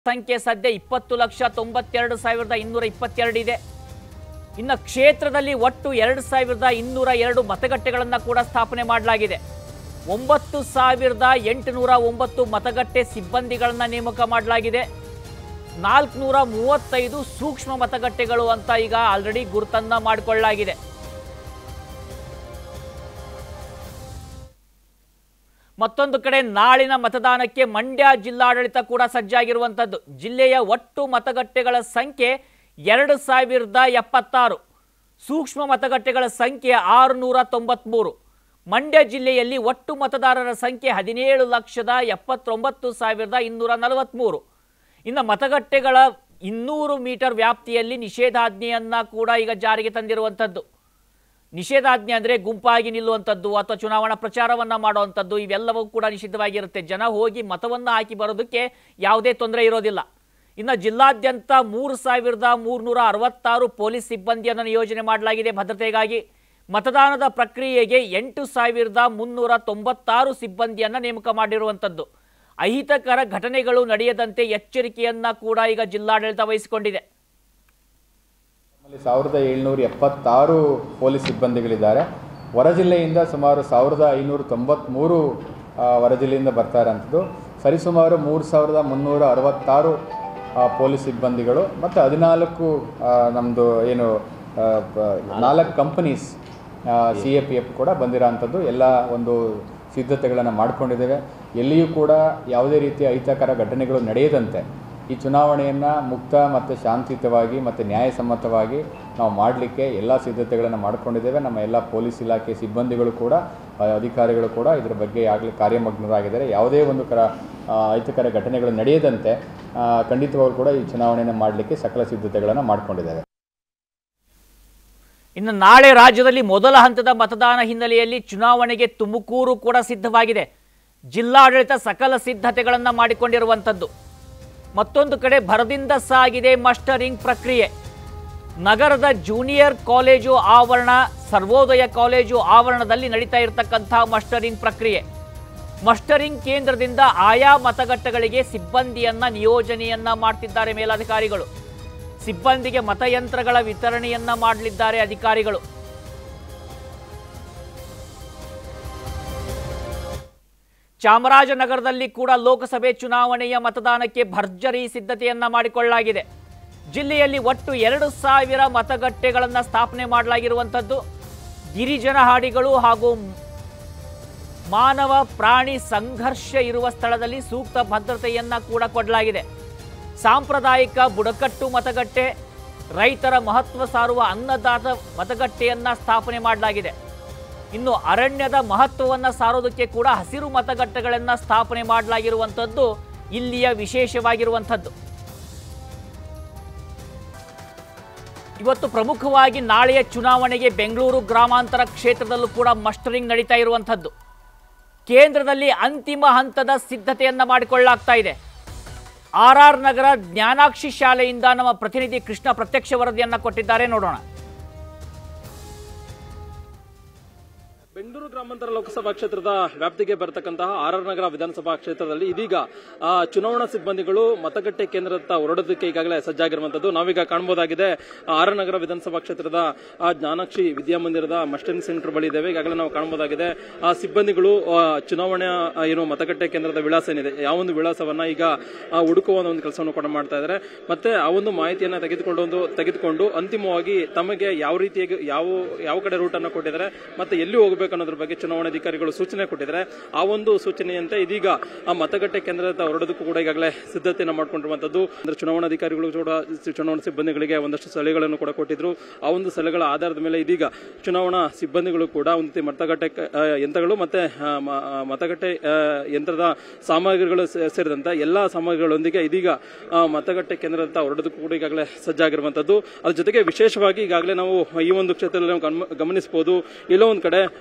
ಸಂಖ್ಯೆ ಸದ್ಯ ಇಪ್ಪತ್ತು ಲಕ್ಷ ತೊಂಬತ್ತೆರಡು ಸಾವಿರದ ಇನ್ನೂರ ಇಪ್ಪತ್ತೆರಡು ಇದೆ ಇನ್ನು ಕ್ಷೇತ್ರದಲ್ಲಿ ಒಟ್ಟು ಎರಡು ಸಾವಿರದ ಇನ್ನೂರ ಎರಡು ಮತಗಟ್ಟೆಗಳನ್ನು ಕೂಡ ಸ್ಥಾಪನೆ ಮಾಡಲಾಗಿದೆ ಒಂಬತ್ತು ಸಾವಿರದ ಎಂಟುನೂರ ಒಂಬತ್ತು ಮತಗಟ್ಟೆ ಸಿಬ್ಬಂದಿಗಳನ್ನು ನೇಮಕ ಮಾಡಲಾಗಿದೆ ನಾಲ್ಕುನೂರ ಮೂವತ್ತೈದು ಸೂಕ್ಷ್ಮ ಮತಗಟ್ಟೆಗಳು ಅಂತ ಈಗ ಆಲ್ರೆಡಿ ಗುರುತನ್ನ ಮಾಡಿಕೊಳ್ಳಲಾಗಿದೆ ಮತ್ತೊಂದು ಕಡೆ ನಾಳಿನ ಮತದಾನಕ್ಕೆ ಮಂಡ್ಯ ಜಿಲ್ಲಾಡಳಿತ ಕೂಡ ಸಜ್ಜಾಗಿರುವಂಥದ್ದು ಜಿಲ್ಲೆಯ ಒಟ್ಟು ಮತಗಟ್ಟೆಗಳ ಸಂಖ್ಯೆ ಎರಡು ಸಾವಿರದ ಎಪ್ಪತ್ತಾರು ಸೂಕ್ಷ್ಮ ಮತಗಟ್ಟೆಗಳ ಸಂಖ್ಯೆ ಆರುನೂರ ತೊಂಬತ್ಮೂರು ಮಂಡ್ಯ ಜಿಲ್ಲೆಯಲ್ಲಿ ಒಟ್ಟು ಮತದಾರರ ಸಂಖ್ಯೆ ಹದಿನೇಳು ಲಕ್ಷದ ಎಪ್ಪತ್ತೊಂಬತ್ತು ಸಾವಿರದ ಇನ್ನೂರ ನಲವತ್ತ್ಮೂರು ಇನ್ನು ಮತಗಟ್ಟೆಗಳ ಇನ್ನೂರು ಮೀಟರ್ ವ್ಯಾಪ್ತಿಯಲ್ಲಿ ನಿಷೇಧಾಜ್ಞೆಯನ್ನ ಕೂಡ ಈಗ ಜಾರಿಗೆ ತಂದಿರುವಂಥದ್ದು ನಿಷೇಧಾಜ್ಞೆ ಅಂದರೆ ಗುಂಪಾಗಿ ನಿಲ್ಲುವಂಥದ್ದು ಅಥವಾ ಚುನಾವಣಾ ಪ್ರಚಾರವನ್ನು ಮಾಡುವಂಥದ್ದು ಇವೆಲ್ಲವೂ ಕೂಡ ನಿಷಿದ್ಧವಾಗಿರುತ್ತೆ ಜನ ಹೋಗಿ ಮತವನ್ನು ಹಾಕಿ ಬರೋದಕ್ಕೆ ಯಾವುದೇ ತೊಂದರೆ ಇರೋದಿಲ್ಲ ಇನ್ನು ಜಿಲ್ಲಾದ್ಯಂತ ಮೂರು ಸಾವಿರದ ಮೂರುನೂರ ಅರವತ್ತಾರು ಪೊಲೀಸ್ ಸಿಬ್ಬಂದಿಯನ್ನು ನಿಯೋಜನೆ ಮಾಡಲಾಗಿದೆ ಭದ್ರತೆಗಾಗಿ ಮತದಾನದ ಪ್ರಕ್ರಿಯೆಗೆ ಎಂಟು ಸಾವಿರದ ಮುನ್ನೂರ ತೊಂಬತ್ತಾರು ಸಿಬ್ಬಂದಿಯನ್ನು ನೇಮಕ ಮಾಡಿರುವಂಥದ್ದು ಅಹಿತಕರ ಘಟನೆಗಳು ನಡೆಯದಂತೆ ಎಚ್ಚರಿಕೆಯನ್ನ ಕೂಡ ಈಗ ಜಿಲ್ಲಾಡಳಿತ ವಹಿಸಿಕೊಂಡಿದೆ ನಮ್ಮಲ್ಲಿ ಸಾವಿರದ ಏಳ್ನೂರ ಎಪ್ಪತ್ತಾರು ಪೊಲೀಸ್ ಸಿಬ್ಬಂದಿಗಳಿದ್ದಾರೆ ಹೊರ ಜಿಲ್ಲೆಯಿಂದ ಸುಮಾರು ಸಾವಿರದ ಐನೂರ ತೊಂಬತ್ತ್ಮೂರು ಆ, ಹೊರ ಜಿಲ್ಲೆಯಿಂದ ಬರ್ತಾ ಇರೋಂಥದ್ದು ಸರಿಸುಮಾರು ಮೂರು ಸಾವಿರದ ಮುನ್ನೂರ ಅರವತ್ತಾರು ಆ, ಪೊಲೀಸ್ ಸಿಬ್ಬಂದಿಗಳು ಮತ್ತು ಹದಿನಾಲ್ಕು ನಮ್ಮದು ಏನು ಆ, ಪ- ನಾಲ್ಕು companies C A P F ಕೂಡ ಬಂದಿರೋಂಥದ್ದು ಎಲ್ಲ ಒಂದು ಸಿದ್ಧತೆಗಳನ್ನು ಮಾಡ್ಕೊಂಡಿದ್ದೇವೆ ಎಲ್ಲಿಯೂ ಕೂಡ ಯಾವುದೇ ರೀತಿಯ ಅಹಿತಕರ ಘಟನೆಗಳು ನಡೆಯದಂತೆ ಈ ಚುನಾವಣೆಯನ್ನು ಮುಕ್ತ ಮತ್ತು ಶಾಂತಿಯುತವಾಗಿ ಮತ್ತು ನ್ಯಾಯಸಮ್ಮತವಾಗಿ ನಾವು ಮಾಡಲಿಕ್ಕೆ ಎಲ್ಲ ಸಿದ್ಧತೆಗಳನ್ನು ಮಾಡ್ಕೊಂಡಿದ್ದೇವೆ ನಮ್ಮ ಎಲ್ಲ ಪೊಲೀಸ್ ಇಲಾಖೆ ಸಿಬ್ಬಂದಿಗಳು ಕೂಡ ಆ, ಅಧಿಕಾರಿಗಳು ಕೂಡ ಇದರ ಬಗ್ಗೆ ಆಗಲೇ ಕಾರ್ಯಮಗ್ನರಾಗಿದ್ದಾರೆ ಯಾವುದೇ ಒಂದು ಕರ ಆ, ಅಹಿತಕರ ಘಟನೆಗಳು ನಡೆಯದಂತೆ ಆ, ಖಂಡಿತವಾಗ್ಲೂ ಕೂಡ ಈ ಚುನಾವಣೆಯನ್ನು ಮಾಡಲಿಕ್ಕೆ ಸಕಲ ಸಿದ್ಧತೆಗಳನ್ನು ಮಾಡ್ಕೊಂಡಿದ್ದೇವೆ ಇನ್ನು ನಾಳೆ ರಾಜ್ಯದಲ್ಲಿ ಮೊದಲ ಹಂತದ ಮತದಾನ ಹಿನ್ನೆಲೆಯಲ್ಲಿ ಚುನಾವಣೆಗೆ ತುಮಕೂರು ಕೂಡ ಸಿದ್ಧವಾಗಿದೆ ಜಿಲ್ಲಾಡಳಿತ ಸಕಲ ಸಿದ್ಧತೆಗಳನ್ನು ಮಾಡಿಕೊಂಡಿರುವಂಥದ್ದು ಮತ್ತೊಂದು ಕಡೆ ಭರದಿಂದ ಸಾಗಿದೆ ಮಸ್ಟರಿಂಗ್ ಪ್ರಕ್ರಿಯೆ ನಗರದ ಜೂನಿಯರ್ ಕಾಲೇಜು ಆವರಣ ಸರ್ವೋದಯ ಕಾಲೇಜು ಆವರಣದಲ್ಲಿ ನಡೀತಾ ಇರತಕ್ಕಂಥ ಮಸ್ಟರಿಂಗ್ ಪ್ರಕ್ರಿಯೆ ಮಸ್ಟರಿಂಗ್ ಕೇಂದ್ರದಿಂದ ಆಯಾ ಮತಗಟ್ಟೆಗಳಿಗೆ ಸಿಬ್ಬಂದಿಯನ್ನ ನಿಯೋಜನೆಯನ್ನ ಮಾಡ್ತಿದ್ದಾರೆ ಮೇಲಧಿಕಾರಿಗಳು ಸಿಬ್ಬಂದಿಗೆ ಮತಯಂತ್ರಗಳ ವಿತರಣೆಯನ್ನ ಮಾಡಲಿದ್ದಾರೆ ಅಧಿಕಾರಿಗಳು ಚಾಮರಾಜನಗರದಲ್ಲಿ ಕೂಡ ಲೋಕಸಭೆ ಚುನಾವಣೆಯ ಮತದಾನಕ್ಕೆ ಭರ್ಜರಿ ಸಿದ್ಧತೆಯನ್ನ ಮಾಡಿಕೊಳ್ಳಲಾಗಿದೆ ಜಿಲ್ಲೆಯಲ್ಲಿ ಒಟ್ಟು ಎರಡು ಸಾವಿರ ಮತಗಟ್ಟೆಗಳನ್ನು ಸ್ಥಾಪನೆ ಮಾಡಲಾಗಿರುವಂಥದ್ದು ಗಿರಿಜನ ಹಾಡಿಗಳು ಹಾಗೂ ಮಾನವ ಪ್ರಾಣಿ ಸಂಘರ್ಷ ಇರುವ ಸ್ಥಳದಲ್ಲಿ ಸೂಕ್ತ ಭದ್ರತೆಯನ್ನ ಕೂಡ ಕೊಡಲಾಗಿದೆ ಸಾಂಪ್ರದಾಯಿಕ ಬುಡಕಟ್ಟು ಮತಗಟ್ಟೆ ರೈತರ ಮಹತ್ವ ಸಾರುವ ಅನ್ನದಾತ ಮತಗಟ್ಟೆಯನ್ನ ಸ್ಥಾಪನೆ ಮಾಡಲಾಗಿದೆ ಇನ್ನು ಅರಣ್ಯದ ಮಹತ್ವವನ್ನು ಸಾರೋದಕ್ಕೆ ಕೂಡ ಹಸಿರು ಮತಗಟ್ಟೆಗಳನ್ನು ಸ್ಥಾಪನೆ ಮಾಡಲಾಗಿರುವಂಥದ್ದು ಇಲ್ಲಿಯ ವಿಶೇಷವಾಗಿರುವಂಥದ್ದು ಇವತ್ತು ಪ್ರಮುಖವಾಗಿ ನಾಳೆಯ ಚುನಾವಣೆಗೆ ಬೆಂಗಳೂರು ಗ್ರಾಮಾಂತರ ಕ್ಷೇತ್ರದಲ್ಲೂ ಕೂಡ ಮಸ್ಟರಿಂಗ್ ನಡೀತಾ ಇರುವಂಥದ್ದು ಕೇಂದ್ರದಲ್ಲಿ ಅಂತಿಮ ಹಂತದ ಸಿದ್ಧತೆಯನ್ನ ಮಾಡಿಕೊಳ್ಳಲಾಗ್ತಾ ಇದೆ ಆರ್ ಆರ್ ನಗರ ಜ್ಞಾನಾಕ್ಷಿ ಶಾಲೆಯಿಂದ ನಮ್ಮ ಪ್ರತಿನಿಧಿ ಕೃಷ್ಣ ಪ್ರತ್ಯಕ್ಷ ವರದಿಯನ್ನ ಕೊಟ್ಟಿದ್ದಾರೆ ನೋಡೋಣ ಬೆಂಗಳೂರು ಗ್ರಾಮಾಂತರ ಲೋಕಸಭಾ ಕ್ಷೇತ್ರದ ವ್ಯಾಪ್ತಿಗೆ ಬರತಕ್ಕಂತಹ ಆರ್ ಆರ್ ನಗರ ವಿಧಾನಸಭಾ ಕ್ಷೇತ್ರದಲ್ಲಿ ಇದೀಗ ಆ, ಚುನಾವಣಾ ಸಿಬ್ಬಂದಿಗಳು ಮತಗಟ್ಟೆ ಕೇಂದ್ರದತ್ತ ಹೊರಡೋದಕ್ಕೆ ಈಗಾಗಲೇ ಸಜ್ಜಾಗಿರುವಂತದ್ದು ನಾವೀಗ ಕಾಣಬಹುದಾಗಿದೆ ಆರ್ ಆರ್ ನಗರ ವಿಧಾನಸಭಾ ಕ್ಷೇತ್ರದ ಆ, ಜ್ಞಾನಾಕ್ಷಿ ವಿದ್ಯಾಮಂದಿರದ ಮಸ್ಟರಿಂಗ್ ಸೆಂಟರ್ ಬಳಿ ಇದ್ದೇವೆ ಈಗಾಗಲೇ ನಾವು ಕಾಣಬಹುದಾಗಿದೆ ಆ ಸಿಬ್ಬಂದಿಗಳು ಆ, ಚುನಾವಣಾ ಆ, ಏನು ಮತಗಟ್ಟೆ ಕೇಂದ್ರದ ವಿಳಾಸ ಏನಿದೆ ಯಾವ ಒಂದು ವಿಳಾಸವನ್ನ ಈಗ ಆ, ಹುಡುಕುವ ಒಂದು ಕೆಲಸವನ್ನು ಕೂಡ ಮಾಡ್ತಾ ಇದ್ದಾರೆ ಮತ್ತೆ ಆ ಒಂದು ಮಾಹಿತಿಯನ್ನ ತೆಗೆದುಕೊಂಡು ಒಂದು ತೆಗೆದುಕೊಂಡು ಅಂತಿಮವಾಗಿ ತಮಗೆ ಯಾವ ರೀತಿಯಾಗಿ ಯಾವ ಯಾವ ಕಡೆ ರೂಟ್ ಅನ್ನು ಕೊಟ್ಟಿದ್ದಾರೆ ಮತ್ತೆ ಎಲ್ಲಿ ಹೋಗಬೇಕು ಅನ್ನೋದ್ರ ಬಗ್ಗೆ ಚುನಾವಣಾಧಿಕಾರಿಗಳು ಸೂಚನೆ ಕೊಟ್ಟಿದ್ದಾರೆ ಆ ಒಂದು ಸೂಚನೆಯಂತೆ ಇದೀಗ ಆ ಮತಗಟ್ಟೆ ಕೇಂದ್ರದ ಹೊರಡೋದಕ್ಕೂ ಕೂಡ ಈಗಾಗಲೇ ಸಿದ್ಧತೆಯನ್ನು ಮಾಡ್ಕೊಂಡಿರುವಂತದ್ದು ಅಂದ್ರೆ ಚುನಾವಣಾಧಿಕಾರಿಗಳು ಕೂಡ ಚುನಾವಣಾ ಸಿಬ್ಬಂದಿಗಳಿಗೆ ಒಂದಷ್ಟು ಸಲಹೆಗಳನ್ನು ಕೂಡ ಕೊಟ್ಟಿದ್ರು ಆ ಒಂದು ಸಲಹೆಗಳ ಆಧಾರದ ಮೇಲೆ ಇದೀಗ ಚುನಾವಣಾ ಸಿಬ್ಬಂದಿಗಳು ಕೂಡ ಒಂದು ರೀತಿ ಮತಗಟ್ಟೆ ಕ- ಆ, ಯಂತ್ರಗಳು ಮತ್ತೆ ಆ, ಮ- ಆ, ಮತಗಟ್ಟೆ ಆ, ಯಂತ್ರದ ಸಾಮಗ್ರಿಗಳು ಸೇ- ಸೇರಿದಂತೆ ಎಲ್ಲಾ ಸಾಮಗ್ರಿಗಳೊಂದಿಗೆ ಇದೀಗ ಆ, ಮತಗಟ್ಟೆ ಕೇಂದ್ರದತ್ತ ಹೊರಡೋದಕ್ಕೂ ಕೂಡ ಈಗಾಗಲೇ ಸಜ್ಜಾಗಿರುವಂತದ್ದು ಅದ್ರ ಜೊತೆಗೆ ವಿಶೇಷವಾಗಿ ಈಗಾಗಲೇ ನಾವು ಈ ಒಂದು ಕ್ಷೇತ್ರದಲ್ಲಿ ನಾವು ಗಮ- ಗಮನಿಸಬಹುದು ಎಲ್ಲೋ ಒಂದ್ ಕಡೆ ಆ, ರಾಜ್ಯ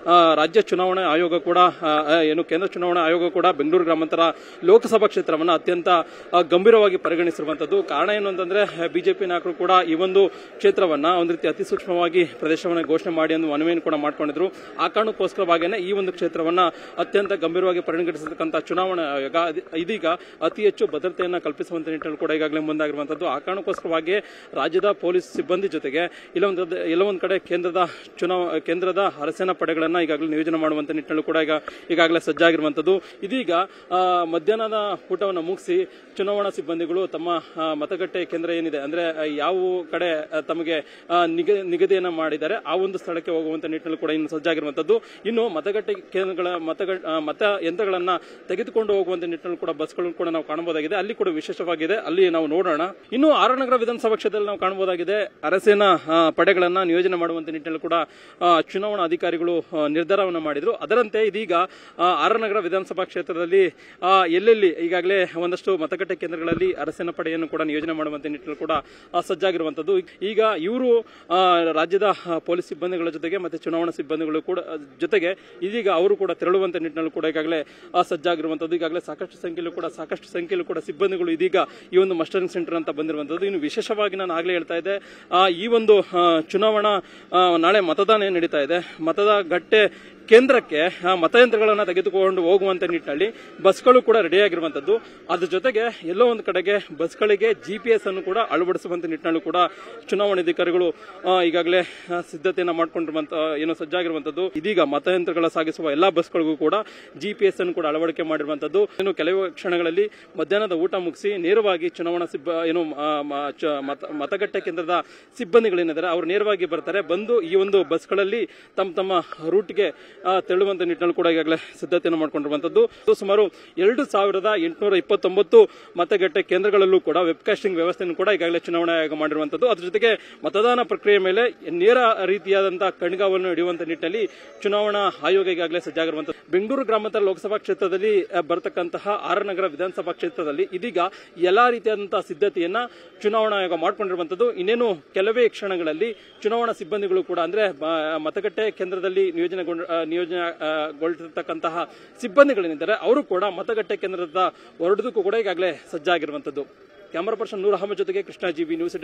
ರಾಜ್ಯ ಚುನಾವಣಾ ಆಯೋಗ ಕೂಡ ಆ, ಆ, ಏನು ಕೇಂದ್ರ ಚುನಾವಣಾ ಆಯೋಗ ಕೂಡ ಬೆಂಗಳೂರು ಗ್ರಾಮಾಂತರ ಲೋಕಸಭಾ ಕ್ಷೇತ್ರವನ್ನು ಅತ್ಯಂತ ಆ, ಗಂಭೀರವಾಗಿ ಪರಿಗಣಿಸಿರುವಂತದ್ದು ಕಾರಣ ಏನು ಅಂತಂದ್ರೆ ಬಿಜೆಪಿ ನಾಯಕರು ಕೂಡ ಈ ಒಂದು ಕ್ಷೇತ್ರವನ್ನ ಒಂದು ರೀತಿ ಅತಿ ಸೂಕ್ಷ್ಮವಾಗಿ ಪ್ರದೇಶವನ್ನು ಘೋಷಣೆ ಮಾಡಿ ಒಂದು ಮನವಿಯನ್ನು ಕೂಡ ಮಾಡ್ಕೊಂಡಿದ್ರು ಆ ಕಾರಣಕ್ಕೋಸ್ಕರವಾಗಿಯೇ ಈ ಒಂದು ಕ್ಷೇತ್ರವನ್ನ ಅತ್ಯಂತ ಗಂಭೀರವಾಗಿ ಪರಿಗಣಿಸಿರ್ತಕ್ಕಂಥ ಚುನಾವಣಾ ಆಯೋಗ ಅದಿ- ಇದೀಗ ಅತಿ ಹೆಚ್ಚು ಭದ್ರತೆಯನ್ನ ಕಲ್ಪಿಸುವಂತ ನಿಟ್ಟಿನಲ್ಲಿ ಕೂಡ ಈಗಾಗಲೇ ಮುಂದಾಗಿರುವಂತದ್ದು ಆ ಕಾರಣಕ್ಕೋಸ್ಕರವಾಗಿ ರಾಜ್ಯದ ಪೊಲೀಸ್ ಸಿಬ್ಬಂದಿ ಜೊತೆಗೆ ಇಲ್ಲೊಂದು ಎಲ್ಲೊಂದು ಕಡೆ ಕೇಂದ್ರದ ಚುನಾವ ಕೇಂದ್ರದ ಅರಸೇನಾ ಪಡೆಗಳನ್ನ ಈಗಾಗಲೇ ನಿಯೋಜನೆ ಮಾಡುವಂತ ನಿಟ್ಟಿನಲ್ಲಿ ಕೂಡ ಈಗ ಈಗಾಗಲೇ ಸಜ್ಜಾಗಿರುವಂತದ್ದು ಇದೀಗ ಆ, ಮಧ್ಯಾಹ್ನದ ಊಟವನ್ನು ಮುಗಿಸಿ ಚುನಾವಣಾ ಸಿಬ್ಬಂದಿಗಳು ತಮ್ಮ ಆ, ಮತಗಟ್ಟೆ ಕೇಂದ್ರ ಏನಿದೆ ಅಂದ್ರೆ ಆ, ಯಾವ ಕಡೆ ಆ, ತಮಗೆ ಆ, ನಿಗ- ನಿಗದಿಯನ್ನ ಮಾಡಿದ್ದಾರೆ ಆ ಒಂದು ಸ್ಥಳಕ್ಕೆ ಹೋಗುವಂತ ನಿಟ್ಟಿನಲ್ಲಿ ಕೂಡ ಇನ್ನು ಸಜ್ಜಾಗಿರುವಂತದ್ದು ಇನ್ನು ಮತಗಟ್ಟೆ ಕೇಂದ್ರಗಳ ಮತಗ ಆ, ಮತ ಯಂತ್ರಗಳನ್ನ ತೆಗೆದುಕೊಂಡು ಹೋಗುವಂತ ನಿಟ್ಟಿನಲ್ಲಿ ಕೂಡ ಬಸ್ಗಳನ್ನು ಕೂಡ ನಾವು ಕಾಣಬಹುದಾಗಿದೆ ಅಲ್ಲಿ ಕೂಡ ವಿಶೇಷವಾಗಿದೆ ಅಲ್ಲಿ ನಾವು ನೋಡೋಣ ಇನ್ನು ಆರನಗರ ವಿಧಾನಸಭಾ ಕ್ಷೇತ್ರದಲ್ಲಿ ನಾವು ಕಾಣಬಹುದಾಗಿದೆ ಅರಸೇನಾ ಆ, ಪಡೆಗಳನ್ನ ನಿಯೋಜನೆ ಮಾಡುವಂತ ನಿಟ್ಟಿನಲ್ಲಿ ಕೂಡ ಆ, ಚುನಾವಣಾ ಅಧಿಕಾರಿಗಳು ಆ, ನಿರ್ಧಾರವನ್ನು ಮಾಡಿದ್ರು ಅದರಂತೆ ಇದೀಗ ಆ, ಆರನಗರ ವಿಧಾನಸಭಾ ಕ್ಷೇತ್ರದಲ್ಲಿ ಆ, ಎಲ್ಲೆಲ್ಲಿ ಈಗಾಗಲೇ ಒಂದಷ್ಟು ಮತಗಟ್ಟೆ ಕೇಂದ್ರಗಳಲ್ಲಿ ಅರಸೇನಾ ಪಡೆಯನ್ನು ಕೂಡ ನಿಯೋಜನೆ ಮಾಡುವಂತ ನಿಟ್ಟಿನಲ್ಲಿ ಕೂಡ ಆ, ಸಜ್ಜಾಗಿರುವಂತದ್ದು ಈಗ ಇವರು ರಾಜ್ಯದ ಆ, ಪೊಲೀಸ್ ಸಿಬ್ಬಂದಿಗಳ ಜೊತೆಗೆ ಮತ್ತೆ ಚುನಾವಣಾ ಸಿಬ್ಬಂದಿಗಳು ಕೂಡ ಆ, ಜೊತೆಗೆ ಇದೀಗ ಅವರು ಕೂಡ ತೆರಳುವಂತ ನಿಟ್ಟಿನಲ್ಲಿ ಕೂಡ ಈಗಾಗಲೇ ಆ, ಸಜ್ಜಾಗಿರುವಂತದ್ದು ಈಗಾಗಲೇ ಸಾಕಷ್ಟು ಸಂಖ್ಯೆಯಲ್ಲೂ ಕೂಡ ಸಾಕಷ್ಟು ಸಂಖ್ಯೆಯಲ್ಲೂ ಕೂಡ ಸಿಬ್ಬಂದಿಗಳು ಇದೀಗ ಈ ಒಂದು ಮಸ್ಟರಿಂಗ್ ಸೆಂಟರ್ ಅಂತ ಬಂದಿರುವಂತದ್ದು ಇನ್ನು ವಿಶೇಷವಾಗಿ ನಾನು ಆಗ್ಲೇ ಹೇಳ್ತಾ ಇದ್ದೆ ಆ, ಈ ಒಂದು ಆ, ಚುನಾವಣಾ ಆ, ನಾಳೆ ಮತದಾನ ಏನ್ ನಡೀತಾ ಇದೆ ಮತದ ಗಟ್ಟೆ ಕೇಂದ್ರಕ್ಕೆ ಆ, ಮತಯಂತ್ರಗಳನ್ನು ತೆಗೆದುಕೊಂಡು ಹೋಗುವಂತ ನಿಟ್ಟಿನಲ್ಲಿ ಬಸ್ಗಳು ಕೂಡ ರೆಡಿಯಾಗಿರುವಂತದ್ದು ಅದ್ರ ಜೊತೆಗೆ ಎಲ್ಲೋ ಒಂದು ಕಡೆಗೆ ಬಸ್ಗಳಿಗೆ ಜಿ ಪಿ ಎಸ್ ಅನ್ನು ಕೂಡ ಅಳವಡಿಸುವಂತ ನಿಟ್ಟಿನಲ್ಲೂ ಕೂಡ ಚುನಾವಣಾಧಿಕಾರಿಗಳು ಆ, ಈಗಾಗಲೇ ಆ, ಸಿದ್ಧತೆಯನ್ನ ಮಾಡ್ಕೊಂಡಿರುವಂತ ಏನು ಸಜ್ಜಾಗಿರುವಂತದ್ದು ಇದೀಗ ಮತಯಂತ್ರಗಳ ಸಾಗಿಸುವ ಎಲ್ಲಾ ಬಸ್ಗಳಿಗೂ ಕೂಡ ಜಿ ಪಿ ಎಸ್ ಅನ್ನು ಕೂಡ ಅಳವಡಿಕೆ ಮಾಡಿರುವಂತದ್ದು ಇನ್ನು ಕೆಲವು ಕ್ಷಣಗಳಲ್ಲಿ ಮಧ್ಯಾಹ್ನದ ಊಟ ಮುಗಿಸಿ ನೇರವಾಗಿ ಚುನಾವಣಾ ಸಿಬ್ಬ ಏನು ಆ, ಮ- ಚ- ಮತ- ಮತಗಟ್ಟೆ ಕೇಂದ್ರದ ಸಿಬ್ಬಂದಿಗಳೇನಿದ್ದಾರೆ ಅವರು ನೇರವಾಗಿ ಬರ್ತಾರೆ ಬಂದು ಈ ಒಂದು ಬಸ್ಗಳಲ್ಲಿ ತಮ್ಮ ತಮ್ಮ ರೂಟ್ಗೆ ಆ, ತೆರಳುವಂತ ನಿಟ್ಟಿನಲ್ಲಿ ಕೂಡ ಈಗಾಗಲೇ ಸಿದ್ಧತೆಯನ್ನು ಮಾಡಿಕೊಂಡಿರುವಂತದ್ದು ಇದು ಸುಮಾರು ಎರಡು ಸಾವಿರದ ಎಂಟುನೂರ ಇಪ್ಪತ್ತೊಂಬತ್ತು ಮತಗಟ್ಟೆ ಕೇಂದ್ರಗಳಲ್ಲೂ ಕೂಡ ವೆಬ್ಕಾಸ್ಟಿಂಗ್ ವ್ಯವಸ್ಥೆಯನ್ನು ಕೂಡ ಈಗಾಗಲೇ ಚುನಾವಣಾ ಆಯೋಗ ಮಾಡಿರುವಂತದ್ದು ಅದ್ರ ಜೊತೆಗೆ ಮತದಾನ ಪ್ರಕ್ರಿಯೆ ಮೇಲೆ ನೇರ ರೀತಿಯಾದಂತಹ ಕಣ್ಗಾವನ್ನು ಹಿಡಿಯುವಂತ ನಿಟ್ಟಿನಲ್ಲಿ ಚುನಾವಣಾ ಆಯೋಗ ಈಗಾಗಲೇ ಸಜ್ಜಾಗಿರುವಂತದ್ದು ಬೆಂಗಳೂರು ಗ್ರಾಮಾಂತರ ಲೋಕಸಭಾ ಕ್ಷೇತ್ರದಲ್ಲಿ ಆ, ಬರತಕ್ಕಂತಹ ಆರನಗರ ವಿಧಾನಸಭಾ ಕ್ಷೇತ್ರದಲ್ಲಿ ಇದೀಗ ಎಲ್ಲಾ ರೀತಿಯಾದಂತಹ ಸಿದ್ಧತೆಯನ್ನ ಚುನಾವಣಾ ಆಯೋಗ ಮಾಡಿಕೊಂಡಿರುವಂತದ್ದು ಇನ್ನೇನು ಕೆಲವೇ ಕ್ಷಣಗಳಲ್ಲಿ ಚುನಾವಣಾ ಸಿಬ್ಬಂದಿಗಳು ಕೂಡ ಅಂದ್ರೆ ಆ, ಮತಗಟ್ಟೆ ಕೇಂದ್ರದಲ್ಲಿ ನಿಯೋಜನೆಗೊಂಡ ಆ, ನಿಯೋಜನೆಗೊಳ್ತಿರ್ತಕ್ಕಂತಹ ಸಿಬ್ಬಂದಿಗಳೇನಿದ್ದಾರೆ ಅವರು ಕೂಡ ಮತಗಟ್ಟೆ ಕೇಂದ್ರದ ಹೊರಡೋದಕ್ಕೂ ಕೂಡ ಈಗಾಗಲೇ ಸಜ್ಜಾಗಿರುವಂತದ್ದು ಕ್ಯಾಮರಾ ಪರ್ಸನ್ ನೂರ್ ಅಹಮದ್ ಜೊತೆಗೆ ಕೃಷ್ಣ ಜಿವಿ ನ್ಯೂಸ್